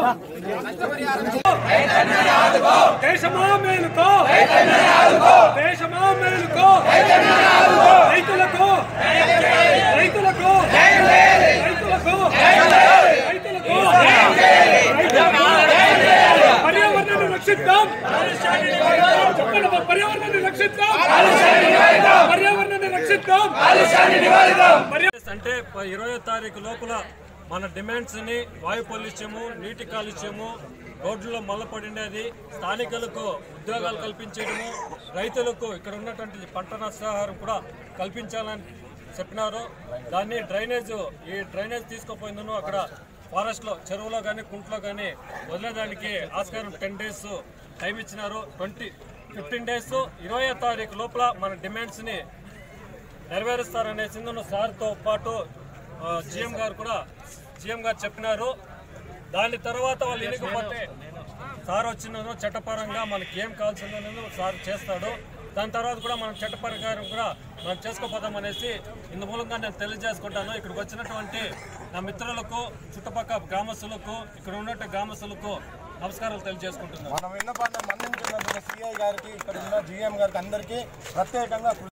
దేశమా మేలుకో దేశమా మేలుకో రైతులకు రైతులకు రైతులకు రైతులకు పర్యావరణాన్ని రక్షిద్దాం చెప్పండి అమ్మా, పర్యావరణాన్ని రక్షిద్దాం పర్యావరణాన్ని రక్షిద్దాం పర్యా- అంటే ప- ఇరవయో తారీఖు లోపల మన డిమాండ్స్ ని వాయు కాలుష్యము నీటి కాలుష్యము రోడ్లలో మల్లపడినది స్థానికులకు ఉద్యోగాలు కల్పించడము రైతులకు ఇక్కడ ఉన్నటువంటి పంట నష్టహారం కూడా కల్పించాలని చెప్పినారు దాన్ని డ్రైనేజ్ ఈ డ్రైనేజ్ తీసుకుపోయిందను అక్కడ ఫారెస్ట్ లో చెరువులో కానీ కుంట్లో కానీ వదిలేదానికి ఆస్కారం టెన్ డేస్ టైం ఇచ్చినారు ట్వంటీ ఫిఫ్టీన్ డేస్ ఇరవై తారీఖు లోపల మన డిమాండ్స్ ని నెరవేరుస్తారనే సింధును సార్తో పాటు ఆ, సీఎం గారు కూడా సీఎం గారు చెప్పినారు దాని తర్వాత వాళ్ళు ఇనకపోతే సార్ వచ్చినను చట్టపరంగా మనకి ఏం కావాల్సిందో సార్ చేస్తాడు దాని తర్వాత కూడా మనం చట్టపరంగా కూడా మనం చేసుకోపోతాం అనేసి ఇందు మూలంగా నేను తెలియజేసుకుంటాను ఇక్కడికి వచ్చినటువంటి నా మిత్రులకు చుట్టుపక్కల గ్రామస్తులకు ఇక్కడ ఉన్నటువంటి గ్రామస్తులకు నమస్కారాలు తెలియజేసుకుంటున్నాను మన విన్నపాన్ని మన్నించినందుకు సిఐ గారికి ఇక్కడ ఉన్న జిఎం గారికి అందరికీ ప్రత్యేకంగా